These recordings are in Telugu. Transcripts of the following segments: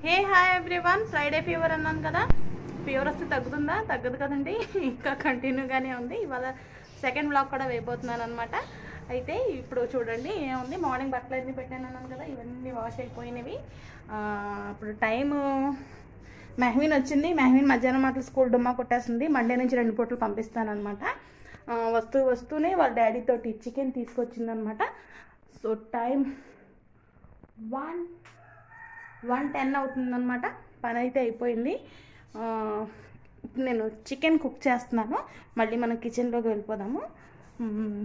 హే హాయ్ ఎవ్రీవన్ ఫ్రైడే ఫీవర్ అన్నాను కదా ఫీవర్ వస్తే తగ్గుతుందా తగ్గదు కదండి ఇంకా కంటిన్యూగానే ఉంది ఇవాళ సెకండ్ బ్లాక్ కూడా వేయబోతున్నాను అనమాట అయితే ఇప్పుడు చూడండి ఏముంది మార్నింగ్ బట్టలు అన్నీ పెట్టాను అన్నాను కదా ఇవన్నీ వాష్ అయిపోయినవి ఆ, ఇప్పుడు టైము మెహవీన్ వచ్చింది మెహవీన్ మధ్యాహ్నం మాటలు స్కూల్ డుమ్మా కొట్టేస్తుంది మండే నుంచి రెండు పూటలు పంపిస్తానమాట వస్తూ వస్తూనే వాళ్ళ డాడీతో చికెన్ తీసుకొచ్చిందనమాట so time one one ten అవుతుందన్నమాట పని అయితే అయిపోయింది ఆ, ఇప్పుడు నేను చికెన్ కుక్ చేస్తున్నాను మళ్ళీ మనం కిచెన్లోకి వెళ్ళిపోదాము మ్మ్.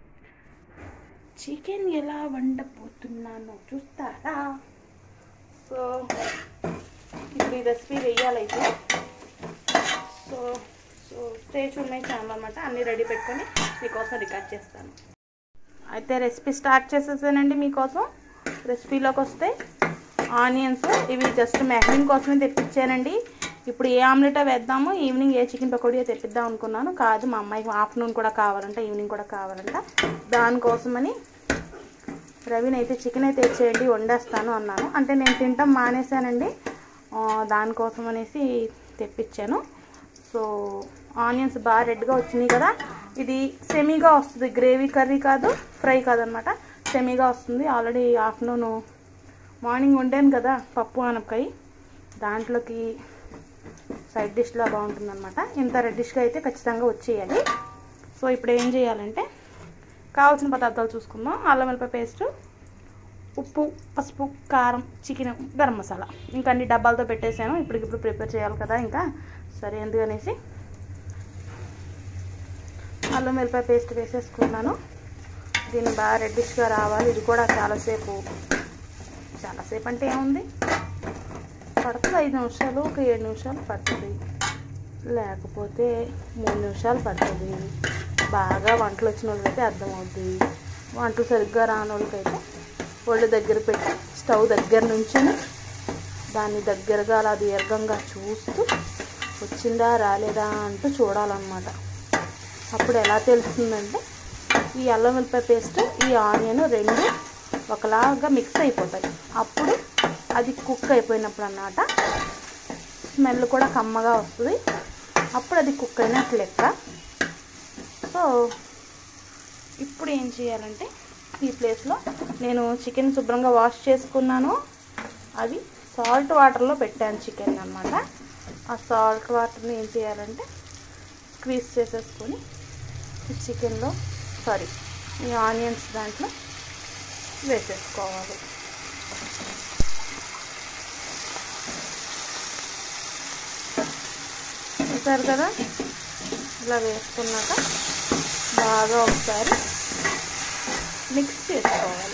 చికెన్ ఎలా వండబోతున్నానో చూస్తారా సో ఇప్పుడు ఈ రెసిపీ వేయాలైతే సో సో స్టేజ్ ఉన్నాయి ఛానల్ అనమాట అన్నీ రెడీ పెట్టుకొని మీకోసం రికార్డ్ చేస్తాను అయితే రెసిపీ స్టార్ట్ చేసేసానండి మీకోసం రెసిపీలోకి వస్తే ఆనియన్స్ ఇవి జస్ట్ మెహరీన్ కోసమే తెప్పించానండి ఇప్పుడు ఏ ఆమ్లెటో వేద్దాము ఈవినింగ్ ఏ చికెన్ పకోడీ తెప్పిద్దాం అనుకున్నాను కాదు మా అమ్మాయికి ఆఫ్టర్నూన్ కూడా కావాలంట ఈవినింగ్ కూడా కావాలంట దానికోసమని రవిని అయితే చికెన్ అయితే ఇచ్చేయండి వండేస్తాను అన్నాను అంటే నేను తింటాం మానేశానండి ఆ, దానికోసం అనేసి తెప్పించాను సో ఆనియన్స్ బాగా రెడ్గా వచ్చినాయి కదా ఇది సెమీగా వస్తుంది గ్రేవీ కర్రీ కాదు ఫ్రై కాదనమాట సెమీగా వస్తుంది ఆల్రెడీ ఆఫ్టర్నూన్ మార్నింగ్ వండాను కదా పప్పు ఆనపకాయ దాంట్లోకి సైడ్ డిష్లా బాగుంటుందన్నమాట ఇంత రెడ్డిష్గా అయితే ఖచ్చితంగా వచ్చేయాలి సో ఇప్పుడు ఏం చేయాలంటే కావాల్సిన పదార్థాలు చూసుకుందాం అల్లం వెల్లిపాయ పేస్టు ఉప్పు పసుపు కారం చికెన్ గరం మసాలా ఇంకా అన్ని డబ్బాలతో పెట్టేశాను ఇప్పటికిప్పుడు ప్రిపేర్ చేయాలి కదా ఇంకా సరే ఎందుకనేసి అల్లం వెల్లిపాయ పేస్ట్ వేసేసుకున్నాను దీన్ని బాగా రెడ్డిష్గా రావాలి ఇది కూడా చాలాసేపు చాలాసేపు అంటే ఏముంది పడుతుంది ఐదు నిమిషాలు ఒక ఏడు నిమిషాలు పడుతుంది లేకపోతే మూడు నిమిషాలు పడుతుంది బాగా వంటలు వచ్చిన వాళ్ళకైతే అర్థమవుద్ది వంటలు సరిగ్గా రాని వాళ్ళకైతే ఒళ్ళు దగ్గర పెట్టి స్టవ్ దగ్గర నుంచుని దాన్ని దగ్గరగా అలా దీర్ఘంగా చూస్తూ వచ్చిందా రాలేదా అంటూ చూడాలన్నమాట అప్పుడు ఎలా తెలుస్తుందంటే ఈ అల్లం వెల్లిపాయ పేస్ట్ ఈ ఆనియన్ రెండు ఒకలాగా మిక్స్ అయిపోతాయి అప్పుడు అది కుక్ అయిపోయినప్పుడు అన్నమాట స్మెల్ కూడా కమ్మగా వస్తుంది అప్పుడు అది కుక్ అయినట్లు లెక్క సో ఇప్పుడు ఏం చేయాలంటే ఈ ప్లేస్లో నేను చికెన్ శుభ్రంగా వాష్ చేసుకున్నాను అది సాల్ట్ వాటర్లో పెట్టాను చికెన్ అనమాట ఆ సాల్ట్ వాటర్ని ఏం చేయాలంటే స్క్వీజ్ చేసేసుకొని ఈ చికెన్లో సారీ ఈ ఆనియన్స్ దాంట్లో వేసేసుకోవాలి చూసారు కదా ఇలా వేసుకున్నాక బాగా ఒకసారి మిక్స్ చేసుకోవాలి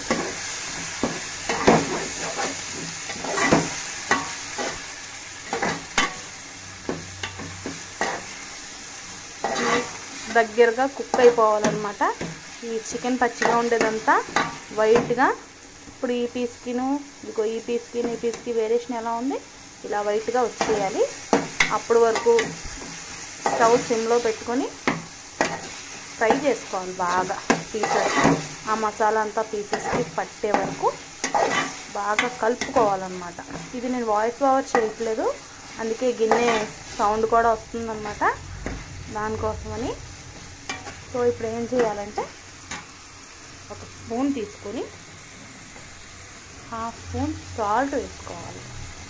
దగ్గరగా కుక్ అయిపోవాలన్నమాట ఈ చికెన్ పచ్చిగా ఉండేదంతా వైట్గా ఇప్పుడు ఈ పీస్కిను ఇదిగో ఈ పీస్కి ఈ పీస్కి వేరియేషన్ ఎలా ఉంది ఇలా వైట్గా వచ్చేయాలి అప్పటి వరకు స్టవ్ సిమ్లో పెట్టుకొని ఫ్రై చేసుకోవాలి బాగా పీసెస్ ఆ మసాలా అంతా పీసెస్కి పట్టే వరకు బాగా కలుపుకోవాలన్నమాట ఇది నేను వాయిస్ ఓవర్ చేయట్లేదు అందుకే గిన్నె సౌండ్ కూడా వస్తుందన్నమాట దానికోసమని సో ఇప్పుడు ఏం చేయాలంటే ఒక స్పూన్ తీసుకొని హాఫ్ స్పూన్ సాల్ట్ వేసుకోవాలి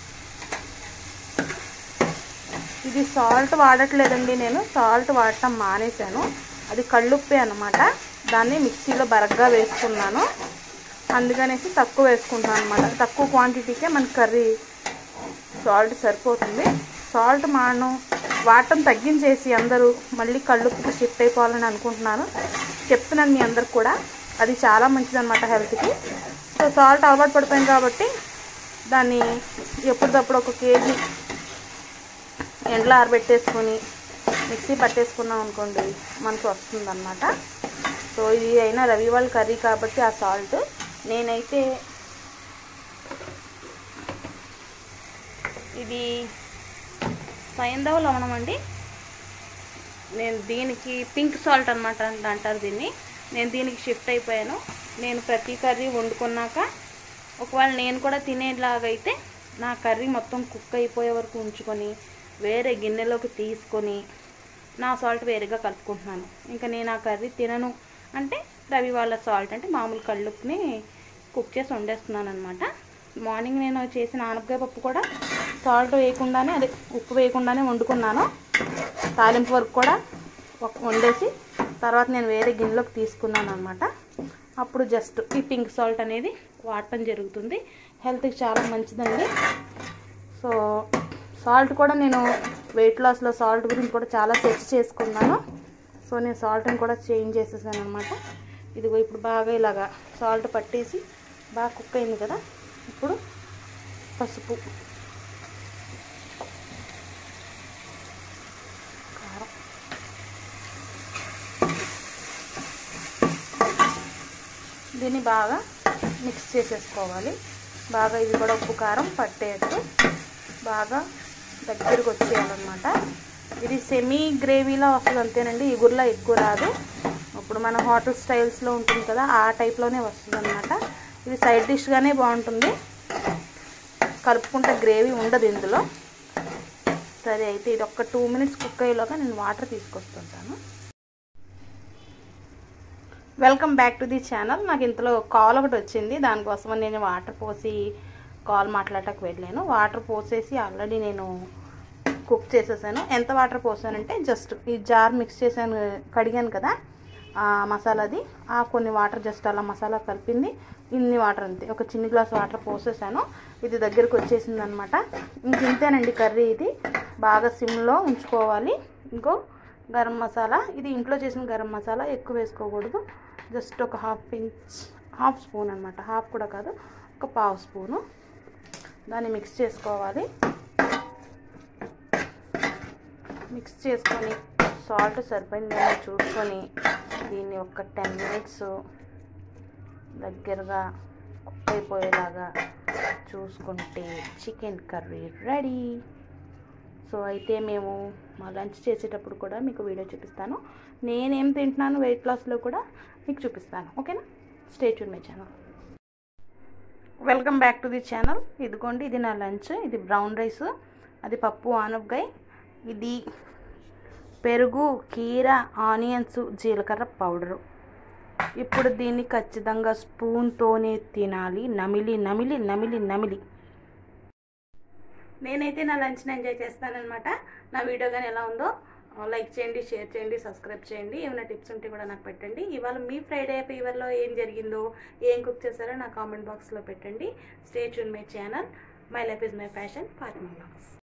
ఇది సాల్ట్ వాడట్లేదండి నేను సాల్ట్ వాడటం మానేశాను అది కళ్ళుప్పే అనమాట దాన్ని మిక్సీలో బరగ్గా వేసుకున్నాను అందుకనేసి తక్కువ వేసుకుంటున్నాను అనమాట తక్కువ క్వాంటిటీకే మన కర్రీ సాల్ట్ సరిపోతుంది సాల్ట్ మాను వాటం తగ్గించేసి అందరూ మళ్ళీ కళ్ళుప్పుకి షిఫ్ట్ అయిపోవాలని అనుకుంటున్నాను చెప్తున్నాను మీ అందరికి కూడా అది చాలా మంచిది అనమాట హెల్త్కి సో సాల్ట్ అలవాటు పడిపోయింది కాబట్టి దాన్ని ఎప్పటికప్పుడు ఒక కేజీ ఎండలో ఆరబెట్టేసుకొని మిక్సీ పట్టేసుకున్నాం అనుకోండి మనకు వస్తుందన్నమాట సో ఇది అయినా రవి వాళ్ళ కర్రీ కాబట్టి ఆ సాల్ట్ నేనైతే ఇది సైంధవ లవణం అండి నేను దీనికి పింక్ సాల్ట్ అనమాట అంటారు దీన్ని నేను దీనికి షిఫ్ట్ అయిపోయాను నేను ప్రతి కర్రీ వండుకున్నాక ఒకవేళ నేను కూడా తినేలాగైతే నా కర్రీ మొత్తం కుక్ అయిపోయే వరకు ఉంచుకొని వేరే గిన్నెలోకి తీసుకొని నా సాల్ట్ వేరేగా కలుపుకుంటున్నాను ఇంకా నేను ఆ కర్రీ తినను అంటే రవి వాళ్ళ సాల్ట్ అంటే మామూలు కళ్ళుప్పుని కుక్ చేసి వండేస్తున్నాను అనమాట మార్నింగ్ నేను చేసిన ఆనపకాయ పప్పు కూడా సాల్ట్ వేయకుండానే అదే ఉప్పు వేయకుండానే వండుకున్నాను తాలింపు వరకు కూడా ఒక వండేసి తర్వాత నేను వేరే గిన్నెలోకి తీసుకున్నాను అనమాట అప్పుడు జస్ట్ ఈ పింక్ సాల్ట్ అనేది వాడటం జరుగుతుంది హెల్త్కి చాలా మంచిదండి సో సాల్ట్ కూడా నేను వెయిట్ లాస్లో సాల్ట్ గురించి కూడా చాలా సెర్చ్ చేసుకున్నాను సో నేను సాల్ట్ని కూడా చేంజ్ చేసేసాను అనమాట ఇదిగో ఇప్పుడు బాగా ఇలాగా సాల్ట్ పట్టేసి బాగా కుక్ అయింది కదా ఇప్పుడు పసుపు కారం దీన్ని బాగా మిక్స్ చేసేసుకోవాలి బాగా ఇది కూడా ఉప్పు కారం పట్టేట్టు బాగా దగ్గరకు వచ్చేయాలన్నమాట ఇది సెమీ గ్రేవీలో వస్తుంది అంతేనండి ఇగురులా ఎక్కువ రాదు ఇప్పుడు మన హోటల్ స్టైల్స్లో ఉంటుంది కదా ఆ టైప్లోనే వస్తుంది అనమాట ఇది సైడ్ డిష్గానే బాగుంటుంది కలుపుకుంటే గ్రేవీ ఉండదు ఇందులో సరే అయితే ఇది ఒక టూ మినిట్స్ కుక్ అయ్యేలోగా నేను వాటర్ తీసుకొస్తుంటాను welcome back to the channel నాకు ఇంతలో కాల్ ఒకటి వచ్చింది దానికోసం నేను వాటర్ పోసి కాల్ మాట్లాడటానికి వెళ్ళాను వాటర్ పోసేసి ఆల్రెడీ నేను కుక్ చేసేసాను ఎంత వాటర్ పోసానంటే జస్ట్ ఈ జార్ మిక్స్ చేశాను కడిగాను కదా ఆ మసాలాది ఆ కొన్ని వాటర్ జస్ట్ అలా మసాలా కలిపింది ఇన్ని వాటర్ అంతే ఒక చిన్ని గ్లాస్ వాటర్ పోసేసాను ఇది దగ్గరకు వచ్చేసింది అనమాట ఇంక ఇంతేనండి కర్రీ ఇది బాగా సిమ్లో ఉంచుకోవాలి ఇంకో గరం మసాలా ఇది ఇంట్లో చేసిన గరం మసాలా ఎక్కువ వేసుకోకూడదు జస్ట్ ఒక హాఫ్ ఇంచ్ హాఫ్ స్పూన్ అనమాట హాఫ్ కూడా కాదు ఒక పావు స్పూను దాన్ని మిక్స్ చేసుకోవాలి మిక్స్ చేసుకొని సాల్ట్ సరిపోయిందేమో చూసుకొని దీన్ని ఒక టెన్ మినిట్స్ దగ్గరగా కుక్ అయిపోయేలాగా చూసుకుంటే చికెన్ కర్రీ రెడీ సో అయితే మేము మా లంచ్ చేసేటప్పుడు కూడా మీకు వీడియో చూపిస్తాను నేనేం తింటున్నాను వెయిట్ లాస్లో కూడా మీకు చూపిస్తాను ఓకేనా stay tune my channel welcome back to the channel ఇదిగోండి ఇది నా లంచ్ ఇది బ్రౌన్ రైస్ అది పప్పు ఆనపకాయ ఇది పెరుగు కీర ఆనియన్స్ జీలకర్ర పౌడరు ఇప్పుడు దీన్ని ఖచ్చితంగా స్పూన్తోనే తినాలి నమిలి నమిలి నమిలి నమిలి నేనైతే నా లంచ్ని ఎంజాయ్ చేస్తానన్నమాట నా వీడియో కానీ ఎలా ఉందో లైక్ చేయండి షేర్ చేయండి సబ్స్క్రైబ్ చేయండి ఏమైనా టిప్స్ ఉంటే కూడా నాకు పెట్టండి ఇవాళ మీ ఫ్రైడే ఫీవర్లో ఏం జరిగిందో ఏం కుక్ చేశారో నా కామెంట్ బాక్స్లో పెట్టండి stay tune my channel my life is my fashion Fatima blogs